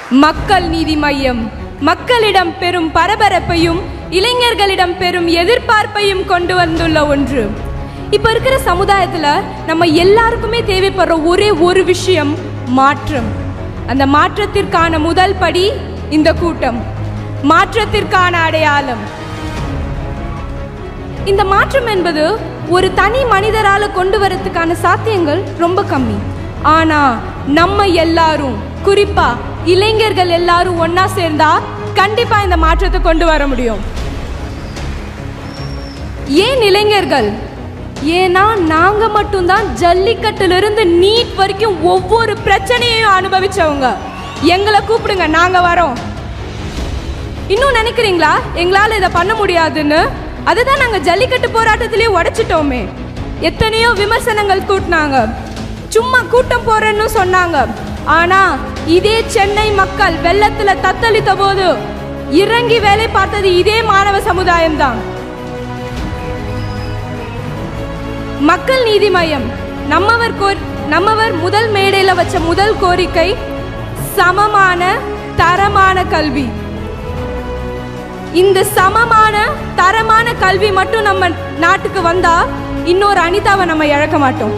மக்கள் நீதி மையம் மக்களிடம் பெரும் பரபரப்பையும் இளைஞர்களிடம் பெரும் எதிர்பார்ப்பையும் கொண்டு வந்துள்ள ஒன்று இப்போ இருக்கிற சமுதாயத்தில் நம்ம எல்லாருக்குமே தேவைப்படுற ஒரே ஒரு விஷயம் மாற்றம் அந்த மாற்றத்திற்கான முதல் படி இந்த கூட்டம் மாற்றத்திற்கான அடையாளம் இந்த மாற்றம் என்பது ஒரு தனி மனிதரால கொண்டு வரதுக்கான சாத்தியங்கள் ரொம்ப கம்மி ஆனா நம்ம எல்லாரும் குறிப்பா இளைஞர்கள் எல்லாரும் ஒண்ணா சேர்ந்தா கண்டிப்பா இந்த மாற்றத்தை கொண்டு வர முடியும் ஏன் இளைஞர்கள் ஏன்னா நாங்க மட்டும்தான் ஜல்லிக்கட்டுல இருந்து நீட் வரைக்கும் ஒவ்வொரு பிரச்சனையையும் அனுபவிச்சவங்க எங்களை கூப்பிடுங்க நாங்க வரோம் இன்னும் நினைக்கிறீங்களா எங்களால் இதை பண்ண முடியாதுன்னு அதுதான் நாங்கள் ஜல்லிக்கட்டு போராட்டத்திலேயே உடைச்சிட்டோமே எத்தனையோ விமர்சனங்கள் கூட்டினாங்க சும்மா கூட்டம் போறேன்னு சொன்னாங்க ஆனா இதே சென்னை மக்கள் வெள்ளத்துல தத்தளித்த போது இறங்கி வேலை பார்த்தது இதே மாணவ சமுதாயம் தான் மக்கள் நீதி மையம் நம்மவர் கோர் நம்மவர் முதல் மேடையில வச்ச முதல் கோரிக்கை சமமான தரமான கல்வி இந்த சமமான தரமான கல்வி மட்டும் நம்ம நாட்டுக்கு வந்தா இன்னொரு அனிதாவை நம்ம இழக்க மாட்டோம்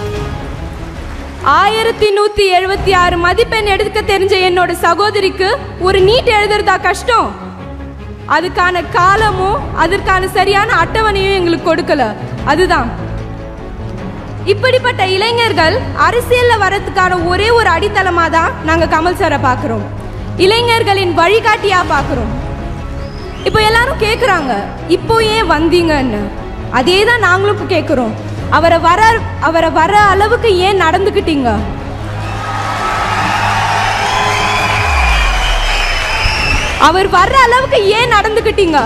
ஆயிரத்தி நூத்தி எழுபத்தி ஆறு மதிப்பெண் எடுக்க தெரிஞ்ச என்னோட சகோதரிக்கு ஒரு நீட் எழுதுறதா கஷ்டம் அதுக்கான காலமும் அதற்கான சரியான அட்டவணையும் எங்களுக்கு கொடுக்கல அதுதான் இப்படிப்பட்ட இளைஞர்கள் அரசியல்ல வரதுக்கான ஒரே ஒரு அடித்தளமா தான் நாங்க கமல் சாரை பார்க்கிறோம் இளைஞர்களின் வழிகாட்டியா பார்க்கிறோம் இப்போ எல்லாரும் கேட்குறாங்க இப்போ ஏன் வந்தீங்கன்னு அதே தான் நாங்களும் இப்போ கேட்குறோம் அவரை வர அவரை வர அளவுக்கு ஏன் நடந்துக்கிட்டீங்க அவர் வர்ற அளவுக்கு ஏன் நடந்துக்கிட்டீங்க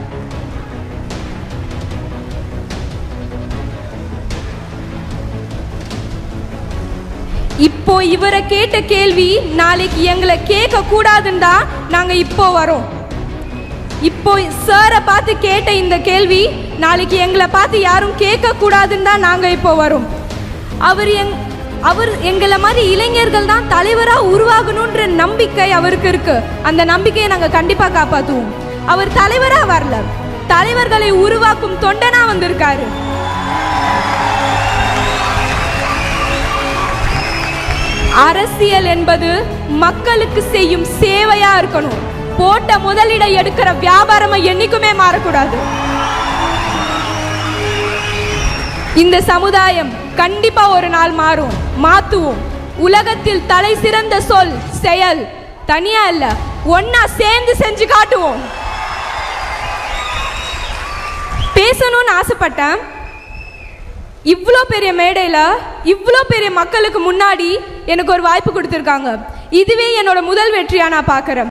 இப்போ இவரை கேட்ட கேள்வி நாளைக்கு எங்களை கேட்க கூடாதுன்னு தான் நாங்க இப்போ வரோம் இப்போ சாரை பார்த்து கேட்ட இந்த கேள்வி நாளைக்கு எங்களை பார்த்து யாரும் கேட்க கூடாதுன்னு தான் நாங்க இப்போ வரோம் அவர் எங் அவர் எங்களை மாதிரி இளைஞர்கள் தான் தலைவரா உருவாகணுன்ற நம்பிக்கை அவருக்கு இருக்கு அந்த நம்பிக்கையை நாங்க கண்டிப்பா காப்பாத்துவோம் அவர் தலைவரா வரல தலைவர்களை உருவாக்கும் தொண்டனா வந்திருக்காரு அரசியல் என்பது மக்களுக்கு செய்யும் சேவையா இருக்கணும் போட்ட முதலீட எடுக்கிற வியாபாரமா என்னைக்குமே மாறக்கூடாது இந்த சமுதாயம் கண்டிப்பா ஒரு நாள் மாறும் மாத்துவோம் உலகத்தில் தலை சிறந்த சொல் செயல் தனியா இல்ல ஒன்னா சேர்ந்து செஞ்சு காட்டுவோம் பேசணும்னு ஆசைப்பட்டேன் இவ்வளோ பெரிய மேடையில் இவ்வளோ பெரிய மக்களுக்கு முன்னாடி எனக்கு ஒரு வாய்ப்பு கொடுத்துருக்காங்க இதுவே என்னோட முதல் வெற்றியாக நான் பார்க்குறேன்